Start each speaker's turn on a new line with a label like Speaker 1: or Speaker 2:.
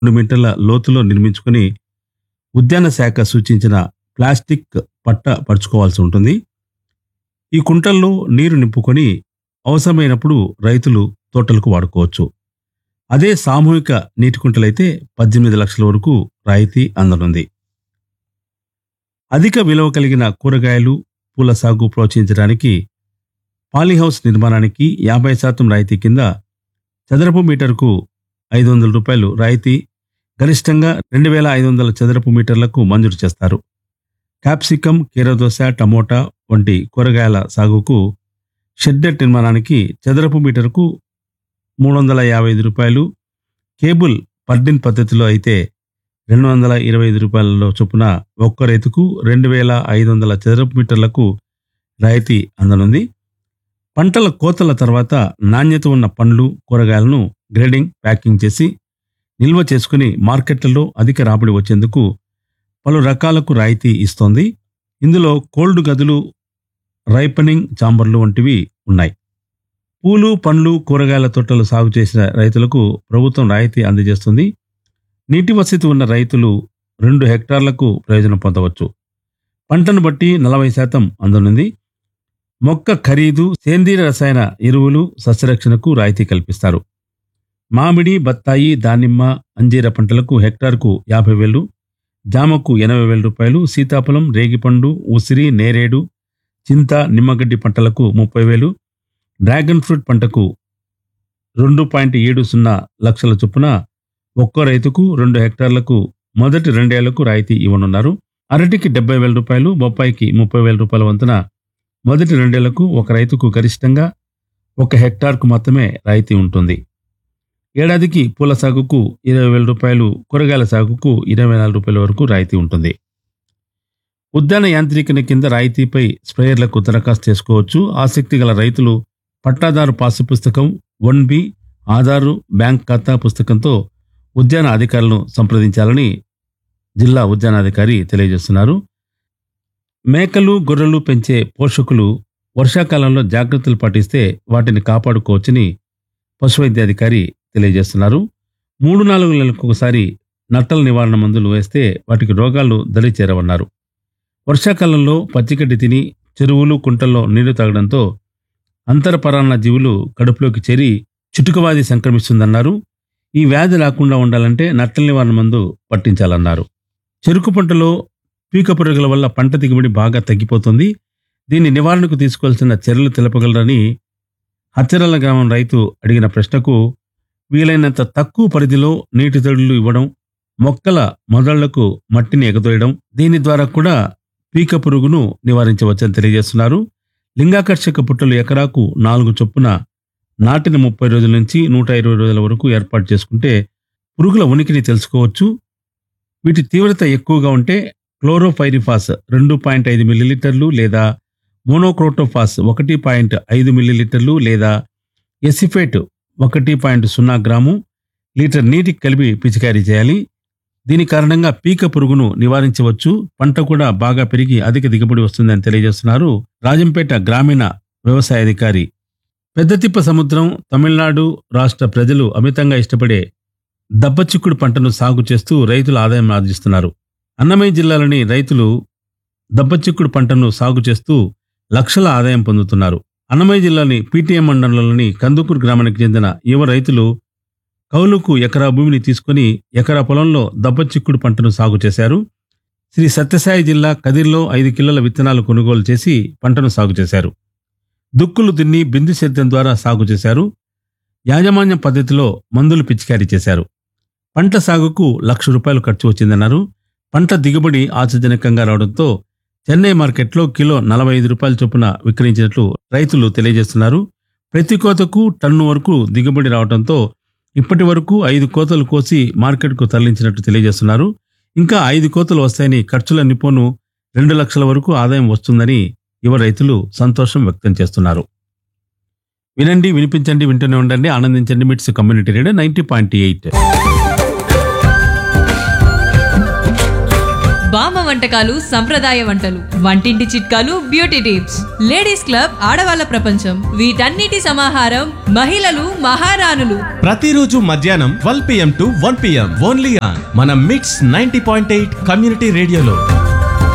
Speaker 1: రెండు మీటర్ల లోతులో నిర్మించుకొని ఉద్యాన శాఖ సూచించిన ప్లాస్టిక్ పట్ట పరుచుకోవాల్సి ఉంటుంది ఈ కుంటల్లో నీరు నింపుకొని అవసరమైనప్పుడు రైతులు తోటలకు వాడుకోవచ్చు అదే సామూహిక నీటి కుంటలైతే పద్దెనిమిది లక్షల వరకు రాయితీ అందనుంది అధిక విలువ కలిగిన కూరగాయలు పూల సాగు ప్రోత్సహించడానికి పాలీహౌస్ నిర్మాణానికి యాభై శాతం రాయితీ కింద చదరపు మీటర్కు ఐదు వందల రూపాయలు రాయితీ గరిష్టంగా రెండు వేల ఐదు వందల చదరపు మీటర్లకు మంజూరు చేస్తారు క్యాప్సికం కీరదోస టమోటా వంటి కూరగాయల సాగుకు షెడ్డెట్ నిర్మాణానికి చదరపు మీటర్కు మూడు వందల యాభై ఐదు రూపాయలు కేబుల్ పర్డిన్ పద్ధతిలో అయితే రెండు వందల ఇరవై ఐదు రూపాయలలో చొప్పున ఒక్క రైతుకు రెండు వేల ఐదు వందల చదరపు మీటర్లకు రాయితీ అందనుంది పంటల కోతల తర్వాత నాణ్యత ఉన్న పండ్లు కూరగాయలను గ్రేడింగ్ ప్యాకింగ్ చేసి నిల్వ చేసుకుని మార్కెట్లలో అధిక రాబడి వచ్చేందుకు పలు రకాలకు రాయితీ ఇస్తోంది ఇందులో కోల్డ్ గదులు రైపనింగ్ చాంబర్లు వంటివి ఉన్నాయి పూలు పండ్లు కూరగాయల తోటలు సాగు చేసిన రైతులకు ప్రభుత్వం రాయితీ అందజేస్తుంది నీటి వసతి ఉన్న రైతులు రెండు హెక్టార్లకు ప్రయోజనం పొందవచ్చు పంటను బట్టి నలభై శాతం అందనుంది మొక్క ఖరీదు సేంద్రియ రసాయన ఎరువులు సస్యరక్షణకు రాయితీ కల్పిస్తారు మామిడి బత్తాయి దానిమ్మ అంజీర పంటలకు హెక్టార్కు యాభై వేలు జామకు ఎనభై వేల రూపాయలు సీతాఫలం రేగిపండు ఉసిరి నేరేడు చింత నిమ్మగడ్డి పంటలకు ముప్పై వేలు డ్రాగన్ ఫ్రూట్ పంటకు రెండు పాయింట్ ఏడు సున్నా లక్షల చొప్పున ఒక్కో రైతుకు రెండు హెక్టార్లకు మొదటి రెండేళ్లకు రాయితీ ఇవ్వనున్నారు అరటికి డెబ్బై వేల రూపాయలు బొప్పాయికి ముప్పై వేల రూపాయల వంతున మొదటి రెండేళ్లకు ఒక రైతుకు గరిష్టంగా ఒక హెక్టార్కు మాత్రమే రాయితీ ఉంటుంది ఏడాదికి పూల సాగుకు ఇరవై వేల రూపాయలు కూరగాయల సాగుకు ఇరవై నాలుగు రూపాయల వరకు రాయితీ ఉంటుంది ఉద్యాన యాంత్రీకరణ కింద రాయితీపై స్ప్రేయర్లకు దరఖాస్తు చేసుకోవచ్చు ఆసక్తి గల రైతులు పట్టాదారు పాసు పుస్తకం వన్ బి ఆధారు బ్యాంక్ ఖాతా పుస్తకంతో ఉద్యాన అధికారులను సంప్రదించాలని జిల్లా ఉద్యానాధికారి తెలియజేస్తున్నారు మేకలు గొర్రెలు పెంచే పోషకులు వర్షాకాలంలో జాగ్రత్తలు పాటిస్తే వాటిని కాపాడుకోవచ్చని పశువైద్యాధికారి తెలియజేస్తున్నారు మూడు నాలుగు నెలలకు ఒకసారి నట్టల నివారణ మందులు వేస్తే వాటికి రోగాలు దరి చేరవన్నారు వర్షాకాలంలో పచ్చిగడ్డి తిని చెరువులు కుంటల్లో నీళ్లు తాగడంతో అంతరపరాన్న జీవులు కడుపులోకి చేరి చుట్టుకవాది సంక్రమిస్తుందన్నారు ఈ వ్యాధి రాకుండా ఉండాలంటే నట్టల నివారణ మందు పట్టించాలన్నారు చెరుకు పంటలో పీక పురుగుల వల్ల పంట దిగుబడి బాగా తగ్గిపోతుంది దీని నివారణకు తీసుకోవాల్సిన చర్యలు తెలపగలరని హచ్చరల గ్రామం రైతు అడిగిన ప్రశ్నకు వీలైనంత తక్కువ పరిధిలో నీటి తడులు ఇవ్వడం మొక్కల మొదళ్లకు మట్టిని ఎగదోయడం దీని ద్వారా కూడా పీక పురుగును నివారించవచ్చని తెలియజేస్తున్నారు లింగాకర్షక పుట్టలు ఎకరాకు నాలుగు చొప్పున నాటిన ముప్పై రోజుల నుంచి నూట ఇరవై రోజుల వరకు ఏర్పాటు చేసుకుంటే పురుగుల ఉనికిని తెలుసుకోవచ్చు వీటి తీవ్రత ఎక్కువగా ఉంటే క్లోరోఫైరిఫాస్ రెండు పాయింట్ ఐదు మిల్లీలీటర్లు లేదా మోనోక్రోటోఫాస్ ఒకటి పాయింట్ ఐదు మిల్లీలీటర్లు లేదా ఎసిఫేట్ ఒకటి పాయింట్ సున్నా గ్రాము లీటర్ నీటికి కలిపి పిచికారీ చేయాలి దీని కారణంగా పీక పురుగును నివారించవచ్చు పంట కూడా బాగా పెరిగి అధిక దిగుబడి వస్తుందని తెలియజేస్తున్నారు రాజంపేట గ్రామీణ వ్యవసాయ అధికారి పెద్దతిప్ప సముద్రం తమిళనాడు రాష్ట్ర ప్రజలు అమితంగా ఇష్టపడే దబ్బచిక్కుడు పంటను సాగు చేస్తూ రైతులు ఆదాయం ఆర్జిస్తున్నారు అన్నమయ్య జిల్లాలోని రైతులు దబ్బచిక్కుడు పంటను సాగు చేస్తూ లక్షల ఆదాయం పొందుతున్నారు అన్నమయ్య జిల్లాని పీటీఎం మండలంలోని కందుకూరు గ్రామానికి చెందిన యువ రైతులు కౌలుకు ఎకరా భూమిని తీసుకుని ఎకరా పొలంలో దబ్బచిక్కుడు పంటను సాగు చేశారు శ్రీ సత్యసాయి జిల్లా కదిర్లో ఐదు కిలోల విత్తనాలు కొనుగోలు చేసి పంటను సాగు చేశారు దుక్కులు దున్ని బిందు సేద్యం ద్వారా సాగు చేశారు యాజమాన్య పద్ధతిలో మందులు పిచికారీ చేశారు పంట సాగుకు లక్ష రూపాయలు ఖర్చు వచ్చిందన్నారు పంట దిగుబడి ఆశాజనకంగా రావడంతో చెన్నై మార్కెట్లో కిలో నలభై ఐదు రూపాయల చొప్పున విక్రయించినట్లు రైతులు తెలియజేస్తున్నారు ప్రతి కోతకు టన్ను వరకు దిగుబడి రావడంతో ఇప్పటి వరకు ఐదు కోతలు కోసి మార్కెట్కు తరలించినట్టు తెలియజేస్తున్నారు ఇంకా ఐదు కోతలు వస్తాయని ఖర్చుల నిపోను రెండు లక్షల వరకు ఆదాయం వస్తుందని యువ రైతులు సంతోషం వ్యక్తం చేస్తున్నారు వినండి వినిపించండి వింటూనే ఉండండి ఆనందించండి MITS community radio ninety point eight
Speaker 2: బామ్మవ వంటకాలు సంప్రదాయ వంటలు వంటింటి చిట్కాలు బ్యూటీ టిప్స్ లేడీస్ క్లబ్ ఆడవాళ్ళ ప్రపంచం వీటన్నిటి సమాహారం మహిళలు మహారాణులు
Speaker 3: ప్రతిరోజు మధ్యాహ్నం twelve PM to one PM only on మన mix ninety point eight community రేడియోలో